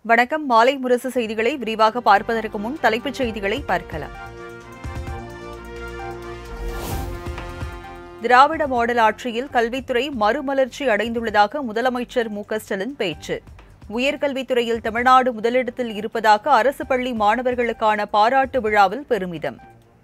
வணக்கம் மாலை முரசு செய்திகளை விரிவாக பார்ப்பதற்கு முன் தலைப்புச் செய்திகளை பார்க்கலாம் திராவிட மாடல் ஆட்சியில் கல்வித்துறை மறுமலர்ச்சி அடைந்துள்ளதாக முதலமைச்சர் மு க ஸ்டாலின் பேச்சு உயர்கல்வித்துறையில் தமிழ்நாடு முதலிடத்தில் இருப்பதாக அரசு பள்ளி மாணவர்களுக்கான பாராட்டு விழாவில் பெருமிதம்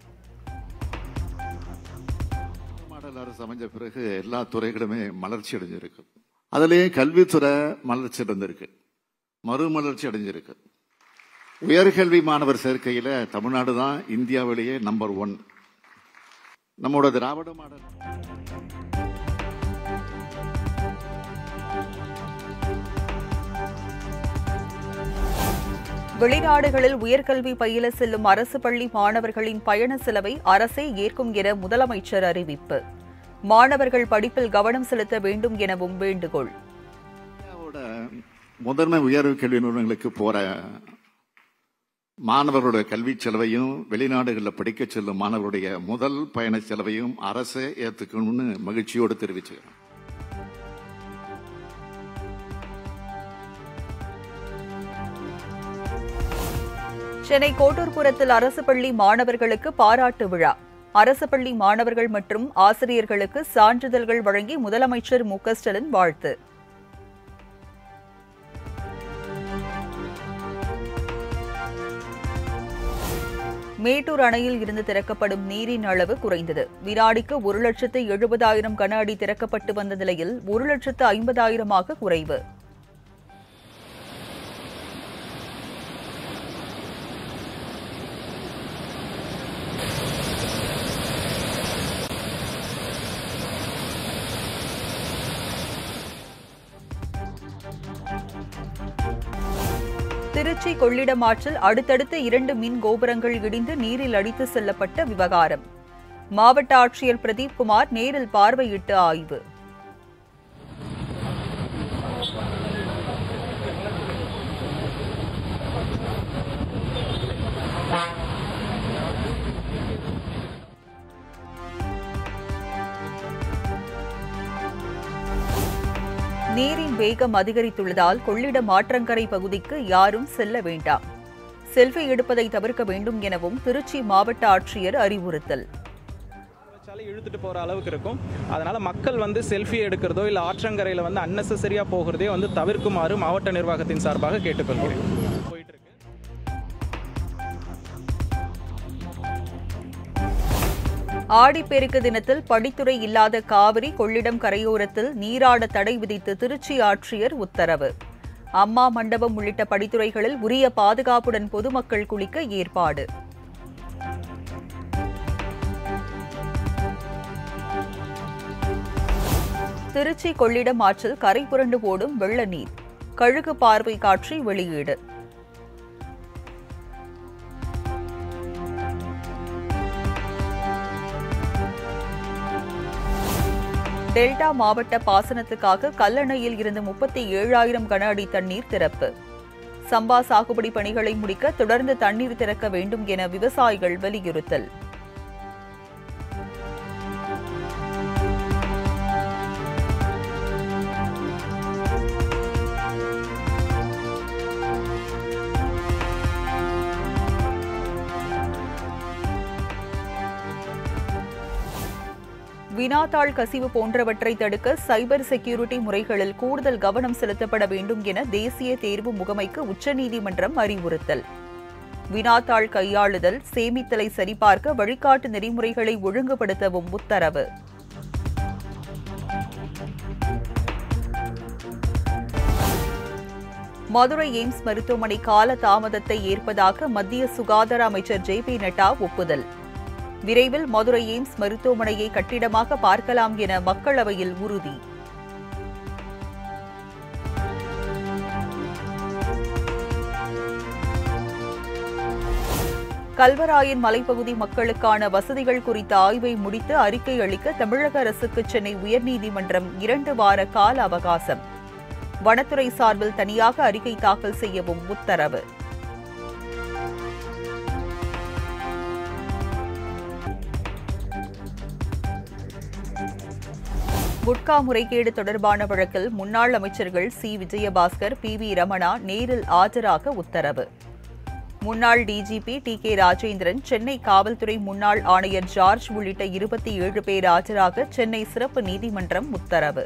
மாடல் அரசு அமைஞ்ச பிறகு எல்லா துறைகளுமே மலர்ச்சி அடைஞ்சிருக்கு அதுலயும் கல்வித்துறை மலர்ச்சி அடைஞ்சிருக்கு மறுமலர்ச்சி அடைஞ்சிருக்கு உயர்கல்வி மாணவர் சேர்க்கையில தமிழ்நாடு தான் இந்தியாவிலேயே நம்பர் ஒன் நம்மளோட திராவிட மாடல் வெளிநாடுகளில் உயர்கல்வி பயில செல்லும் அரசு பள்ளி மாணவர்களின் பயண செலவை அரசே ஏற்கும் என முதலமைச்சர் அறிவிப்பு மாணவர்கள் படிப்பில் கவனம் செலுத்த வேண்டும் எனவும் வேண்டுகோள் இந்தியாவோட முதன்மை உயர்வு கல்வி நிறுவனங்களுக்கு போற மாணவர்களுடைய கல்வி செலவையும் வெளிநாடுகளில் படிக்க செல்லும் மாணவருடைய முதல் பயண செலவையும் அரசே ஏத்துக்கணும்னு மகிழ்ச்சியோடு தெரிவிச்சுக்கிறேன் சென்னை கோட்டூர்புரத்தில் அரசு பள்ளி மாணவர்களுக்கு பாராட்டு விழா அரசு பள்ளி மாணவர்கள் மற்றும் ஆசிரியர்களுக்கு சான்றிதழ்கள் வழங்கி முதலமைச்சர் மு க ஸ்டாலின் வாழ்த்து மேட்டூர் அணையில் இருந்து திறக்கப்படும் நீரின் அளவு குறைந்தது வினாடிக்கு ஒரு லட்சத்து எழுபதாயிரம் கன அடி திறக்கப்பட்டு வந்த நிலையில் ஒரு லட்சத்து ஐம்பதாயிரமாக குறைவு திருச்சி கொள்ளிடம் ஆற்றில் அடுத்தடுத்த இரண்டு மின் கோபுரங்கள் இடிந்து நீரில் அடித்து செல்லப்பட்ட விவகாரம் மாவட்ட ஆட்சியர் பிரதீப் குமார் நேரில் பார்வையிட்டு ஆய்வு நீரின் வேகம் அதிகரித்துள்ளதால் கொள்ளிடம் ஆற்றங்கரை பகுதிக்கு யாரும் செல்ல வேண்டாம் செல்ஃபி எடுப்பதை தவிர்க்க வேண்டும் எனவும் திருச்சி மாவட்ட ஆட்சியர் அறிவுறுத்தல் வச்சாலே இழுத்துட்டு போகிற அளவுக்கு இருக்கும் அதனால் மக்கள் வந்து செல்ஃபி எடுக்கிறதோ இல்லை ஆற்றங்கரையில் வந்து அன்னெசரியாக போகிறதே வந்து தவிர்க்குமாறு மாவட்ட நிர்வாகத்தின் சார்பாக கேட்டுக்கொள்கிறேன் போயிட்டு இருக்கு ஆடிப்பெருக்கு தினத்தில் படித்துறை இல்லாத காவிரி கொள்ளிடம் கரையோரத்தில் நீராட தடை விதித்து திருச்சி ஆட்சியர் உத்தரவு அம்மா மண்டபம் உள்ளிட்ட படித்துறைகளில் உரிய பாதுகாப்புடன் பொதுமக்கள் குளிக்க ஏற்பாடு திருச்சி கொள்ளிடம் ஆற்றில் கரை புரண்டு ஓடும் வெள்ள நீர் கழுகு பார்வை காட்சி வெளியீடு டெல்டா மாவட்ட பாசனத்துக்காக கல்லணையில் இருந்து முப்பத்தி ஏழாயிரம் கன அடி தண்ணீர் திறப்பு சம்பா சாகுபடி பணிகளை முடிக்க தொடர்ந்து தண்ணீர் திறக்க வேண்டும் என விவசாயிகள் வலியுறுத்தல் வினாத்தாள் கசிவு போன்றவற்றை தடுக்க சைபர் செக்யூரிட்டி முறைகளில் கூடுதல் கவனம் செலுத்தப்பட வேண்டும் என தேசிய தேர்வு முகமைக்கு உச்சநீதிமன்றம் அறிவுறுத்தல் வினாத்தாள் கையாளுதல் சேமித்தலை சரிபார்க்க வழிகாட்டு நெறிமுறைகளை ஒழுங்குபடுத்தவும் உத்தரவு மதுரை எய்ம்ஸ் மருத்துவமனை கால தாமதத்தை ஏற்பதாக மத்திய சுகாதார அமைச்சர் ஜே பி நட்டா ஒப்புதல் விரைவில் மதுரை எய்ம்ஸ் மருத்துவமனையை கட்டிடமாக பார்க்கலாம் என மக்களவையில் உறுதி கல்வராயன் மலைப்பகுதி மக்களுக்கான வசதிகள் குறித்த ஆய்வை முடித்து அறிக்கை அளிக்க தமிழக அரசுக்கு சென்னை உயர்நீதிமன்றம் இரண்டு வார கால அவகாசம் வனத்துறை சார்பில் தனியாக அறிக்கை தாக்கல் செய்யவும் உத்தரவு குட்கா முறைகேடு தொடர்பான வழக்கில் முன்னாள் அமைச்சர்கள் C Vijayabaskar P V Ramana நேரில் ஆஜராக உத்தரவு முன்னாள் DGP T K Rajendran Chennai காவல்துறை முன்னாள் ஆணையர் ஜார்ஜ் உள்ளிட்ட இருபத்தி ஏழு பேர் ஆஜராக சென்னை சிறப்பு நீதிமன்றம் உத்தரவு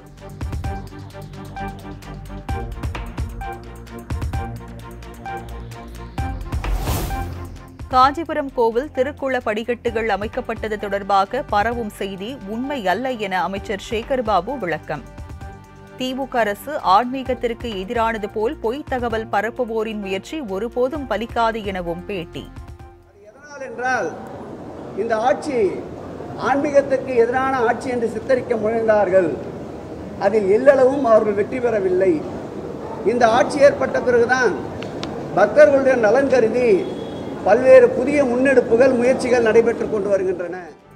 காஞ்சிபுரம் கோவில் திருக்குள படிக்கட்டுகள் அமைக்கப்பட்டது தொடர்பாக பரவும் செய்தி உண்மை அல்ல என அமைச்சர் சேகர்பாபு விளக்கம் திமுக அரசு ஆன்மீகத்திற்கு எதிரானது போல் பொய் தகவல் பரப்புவோரின் முயற்சி ஒருபோதும் பலிக்காது எனவும் பேட்டி எதனால் என்றால் இந்த ஆட்சி ஆன்மீகத்திற்கு எதிரான ஆட்சி என்று சித்தரிக்க முயன்றார்கள் அதில் எல்லளவும் அவர்கள் வெற்றி பெறவில்லை இந்த ஆட்சி ஏற்பட்ட பிறகுதான் பக்தர்களுடைய நலன் கருதி பல்வேறு புதிய முன்னெடுப்புகள் முயற்சிகள் நடைபெற்றுக் கொண்டு வருகின்றன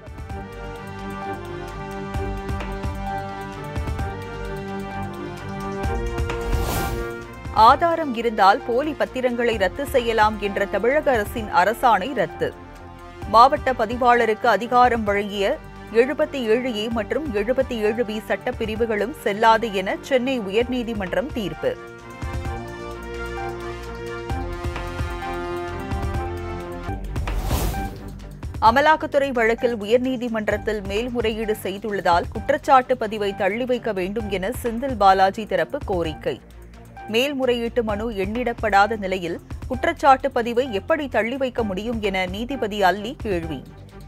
ஆதாரம் இருந்தால் போலி பத்திரங்களை ரத்து செய்யலாம் என்ற தமிழக அரசின் அரசாணை ரத்து மாவட்ட பதிவாளருக்கு அதிகாரம் வழங்கிய எழுபத்தி ஏழு ஏ மற்றும் எழுபத்தி ஏழு பி சட்டப்பிரிவுகளும் செல்லாது என சென்னை உயர்நீதிமன்றம் தீர்ப்பு அமலாக்கத்துறை வழக்கில் உயர்நீதிமன்றத்தில் மேல்முறையீடு செய்துள்ளதால் குற்றச்சாட்டு பதிவை தள்ளி வைக்க வேண்டும் என செந்தில் பாலாஜி தரப்பு கோரிக்கை மேல்முறையீட்டு மனு எண்ணிடப்படாத நிலையில் குற்றச்சாட்டு பதிவை எப்படி தள்ளி வைக்க முடியும் என நீதிபதி அல்லி கேள்வி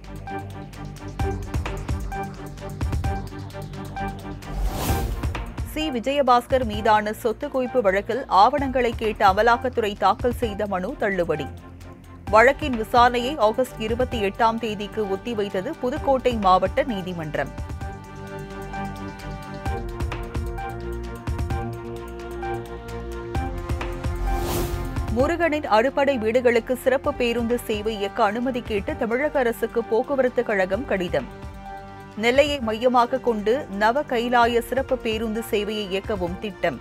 சி விஜயபாஸ்கர் மீதான சொத்து குவிப்பு வழக்கில் ஆவணங்களை கேட்டு அமலாக்கத்துறை தாக்கல் செய்த மனு தள்ளுபடி வழக்கின் விசாரணையை ஆகஸ்ட் இருபத்தி எட்டாம் தேதிக்கு ஒத்திவைத்தது புதுக்கோட்டை மாவட்ட நீதிமன்றம் முருகனின் அறுபடை வீடுகளுக்கு சிறப்பு பேருந்து சேவை இயக்க அனுமதி கேட்டு தமிழக அரசுக்கு போக்குவரத்து கழகம் கடிதம் நெல்லையை மையமாக கொண்டு நவ கைலாய சிறப்பு பேருந்து சேவையை இயக்கவும் திட்டம்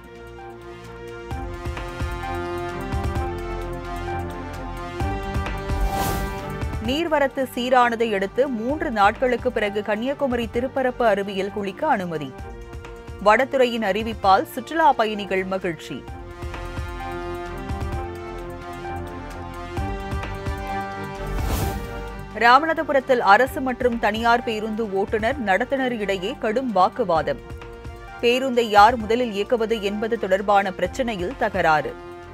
நீர்வரத்து சீரானதை அடுத்து மூன்று நாட்களுக்கு பிறகு கன்னியாகுமரி திருப்பரப்பு அருவியில் குளிக்க அனுமதி வனத்துறையின் அறிவிப்பால் சுற்றுலா பயணிகள் மகிழ்ச்சி ராமநாதபுரத்தில் அரசு மற்றும் தனியார் பேருந்து ஓட்டுநர் நடத்துனர் இடையே கடும் வாக்குவாதம் பேருந்தை யார் முதலில் இயக்குவது என்பது தொடர்பான பிரச்சனையில் தகராறு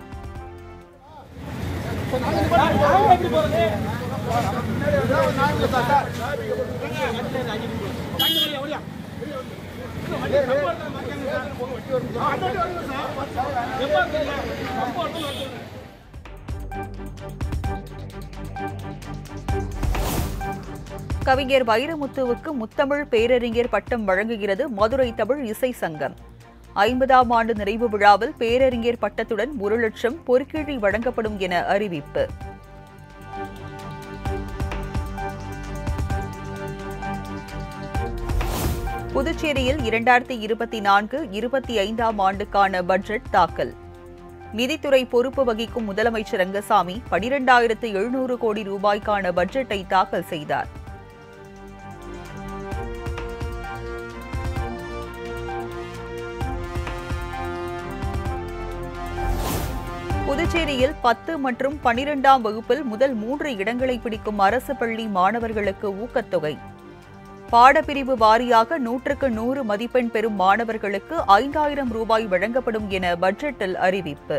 கவிஞர் வைரமுத்துவுக்கு முத்தமிழ் பேரறிஞர் பட்டம் வழங்குகிறது மதுரை தமிழ் இசை சங்கம் ஐம்பதாம் ஆண்டு நிறைவு விழாவில் பேரறிஞர் பட்டத்துடன் ஒரு லட்சம் பொற்கிழி வழங்கப்படும் என அறிவிப்பு புதுச்சேரியில் இரண்டாயிரத்தி இருபத்தி நான்கு இருபத்தி ஐந்தாம் ஆண்டுக்கான பட்ஜெட் தாக்கல் நிதித்துறை பொறுப்பு வகிக்கும் முதலமைச்சர் ரங்கசாமி பனிரெண்டாயிரத்து எழுநூறு கோடி ரூபாய்க்கான பட்ஜெட்டை தாக்கல் செய்தார் புதுச்சேரியில் பத்து மற்றும் பனிரெண்டாம் வகுப்பில் முதல் மூன்று இடங்களை பிடிக்கும் அரசு பள்ளி மாணவர்களுக்கு ஊக்கத்தொகை பாடப்பிரிவு வாரியாக நூற்றுக்கு நூறு மதிப்பெண் பெறும் மாணவர்களுக்கு ஐந்தாயிரம் ரூபாய் வழங்கப்படும் என பட்ஜெட்டில் அறிவிப்பு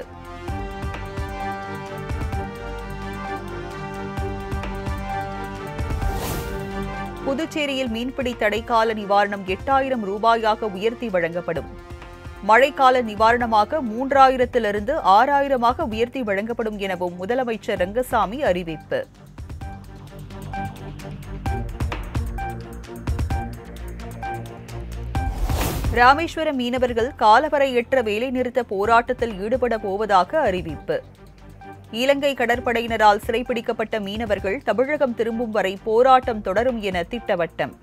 புதுச்சேரியில் மீன்பிடி தடைக்கால நிவாரணம் எட்டாயிரம் ரூபாயாக உயர்த்தி வழங்கப்படும் மழைக்கால நிவாரணமாக மூன்றாயிரத்திலிருந்து ஆறாயிரமாக உயர்த்தி வழங்கப்படும் எனவும் முதலமைச்சர் ரங்கசாமி அறிவிப்பு ராமேஸ்வரம் மீனவர்கள் காலவரையற்ற வேலைநிறுத்த போராட்டத்தில் ஈடுபட போவதாக அறிவிப்பு இலங்கை கடற்படையினரால் சிறைப்பிடிக்கப்பட்ட மீனவர்கள் தமிழகம் திரும்பும் வரை போராட்டம் தொடரும் என திட்டவட்டம்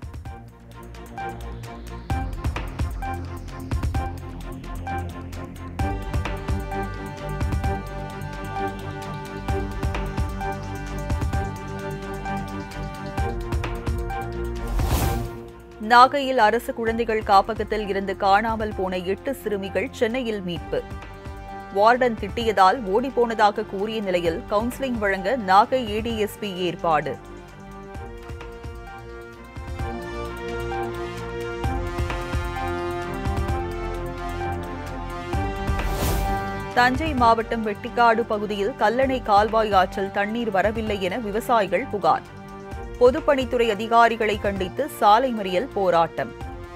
நாகையில் அரசு குழந்தைகள் காப்பகத்தில் இருந்து காணாமல் போன எட்டு சிறுமிகள் சென்னையில் மீட்பு வார்டன் திட்டியதால் ஓடிப்போனதாக கூறிய நிலையில் கவுன்சிலிங் வழங்க நாகை ஏடிஎஸ்பி ஏற்பாடு தஞ்சை மாவட்டம் வெட்டிக்காடு பகுதியில் கல்லணை கால்வாய் ஆற்றில் தண்ணீர் வரவில்லை என விவசாயிகள் புகார் பொதுப்பணித்துறை அதிகாரிகளை கண்டித்து சாலை மறியல் போராட்டம்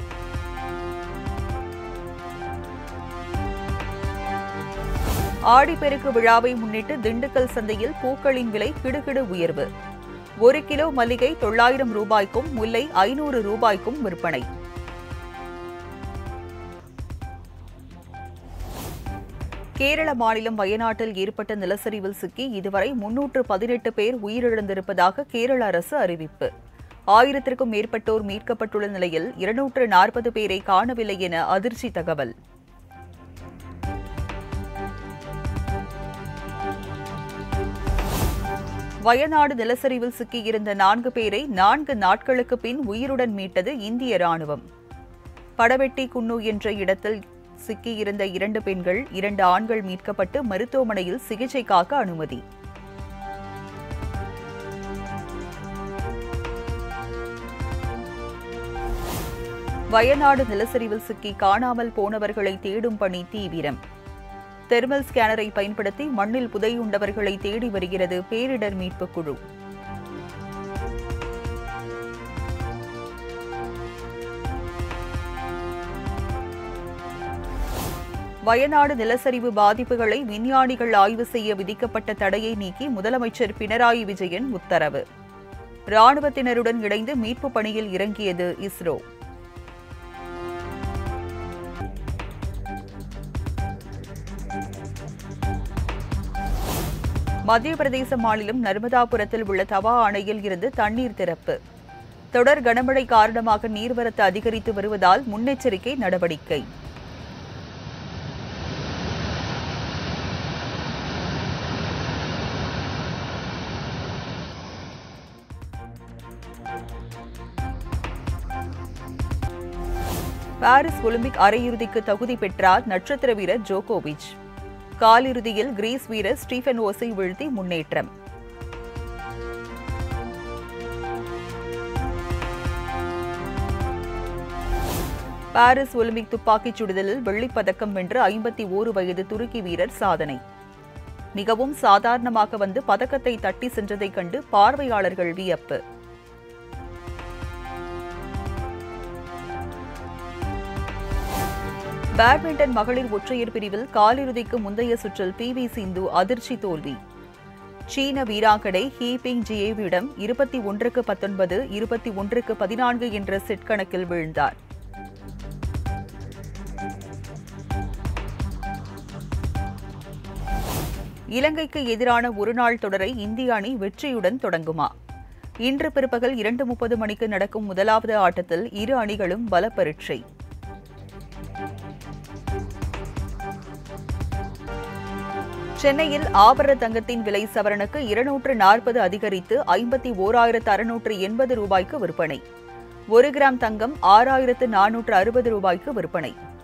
ஆடிப்பெருக்கு விழாவை முன்னிட்டு திண்டுக்கல் சந்தையில் பூக்களின் விலை கிடுகிடு உயர்வு ஒரு கிலோ மல்லிகை தொள்ளாயிரம் ரூபாய்க்கும் முல்லை ஐநூறு ரூபாய்க்கும் விற்பனை கேரள மாநிலம் வயநாட்டில் ஏற்பட்ட நிலச்சரிவில் சிக்கி இதுவரை முன்னூற்று பதினெட்டு பேர் உயிரிழந்திருப்பதாக கேரள அரசு அறிவிப்பு ஆயிரத்திற்கும் மேற்பட்டோர் மீட்கப்பட்டுள்ள நிலையில் இருநூற்று நாற்பது பேரை காணவில்லை என அதிர்ச்சி தகவல் வயநாடு நிலச்சரிவில் சிக்கியிருந்த நான்கு பேரை நான்கு நாட்களுக்கு பின் உயிருடன் மீட்டது இந்திய ராணுவம் படவெட்டி குன்னு என்ற இடத்தில் சிக்கியிருந்த இரண்டு பெண்கள் இரண்டு ஆண்கள் மீட்கப்பட்டு மருத்துவமனையில் சிகிச்சைக்காக அனுமதி வயநாடு நிலச்சரிவில் சிக்கி காணாமல் போனவர்களை தேடும் பணி தீவிரம் தெர்மல் ஸ்கேனரை பயன்படுத்தி மண்ணில் புதையுண்டவர்களை தேடி வருகிறது பேரிடர் மீட்புக் குழு வயநாடு நிலச்சரிவு பாதிப்புகளை விஞ்ஞானிகள் ஆய்வு செய்ய விதிக்கப்பட்ட தடையை நீக்கி முதலமைச்சர் பினராயி விஜயன் உத்தரவு ராணுவத்தினருடன் இணைந்து மீட்புப் பணியில் இறங்கியது இஸ்ரோ மத்திய பிரதேச மாநிலம் நர்மதாபுரத்தில் உள்ள தவா அணையில் இருந்து தண்ணீர் திறப்பு தொடர் கனமழை காரணமாக நீர்வரத்து அதிகரித்து வருவதால் முன்னெச்சரிக்கை நடவடிக்கை பாரிஸ் ஒலிம்பிக் அரையிறுதிக்கு தகுதி பெற்றார் நட்சத்திர வீரர் ஜோகோவிச் காலிறுதியில் கிரீஸ் வீரர் ஸ்டீஃபன் ஓஸை வீழ்த்தி முன்னேற்றம் பாரிஸ் ஒலிம்பிக் துப்பாக்கிச் சுடுதலில் வெள்ளிப் பதக்கம் வென்ற ஐம்பத்தி ஓரு வயது துருக்கி வீரர் சாதனை மிகவும் சாதாரணமாக வந்து பதக்கத்தை தட்டி சென்றதைக் கண்டு பார்வையாளர்கள் வியப்பு பேட்மிண்டன் மகளிர் ஒற்றையர் பிரிவில் காலிறுதிக்கு முந்தைய சுற்றில் பி வி சிந்து அதிர்ச்சி தோல்வி சீன வீராங்கனை ஹீ பிங் ஜியேவிடம் இருபத்தி ஒன்றுக்கு பத்தொன்பது இருபத்தி ஒன்றுக்கு பதினான்கு என்ற செட் கணக்கில் வீழ்ந்தார் இலங்கைக்கு எதிரான ஒருநாள் தொடரை இந்திய அணி வெற்றியுடன் தொடங்குமா இன்று பிற்பகல் இரண்டு முப்பது மணிக்கு நடக்கும் முதலாவது ஆட்டத்தில் இரு அணிகளும் பல பரீட்சை சென்னையில் ஆபரண தங்கத்தின் விலை சவரனுக்கு இருநூற்று நாற்பது அதிகரித்து ஐம்பத்தி ஓராயிரத்து அறுநூற்று எண்பது ரூபாய்க்கு விற்பனை ஒரு கிராம் தங்கம் ஆறாயிரத்து நானூற்று அறுபது ரூபாய்க்கு விற்பனை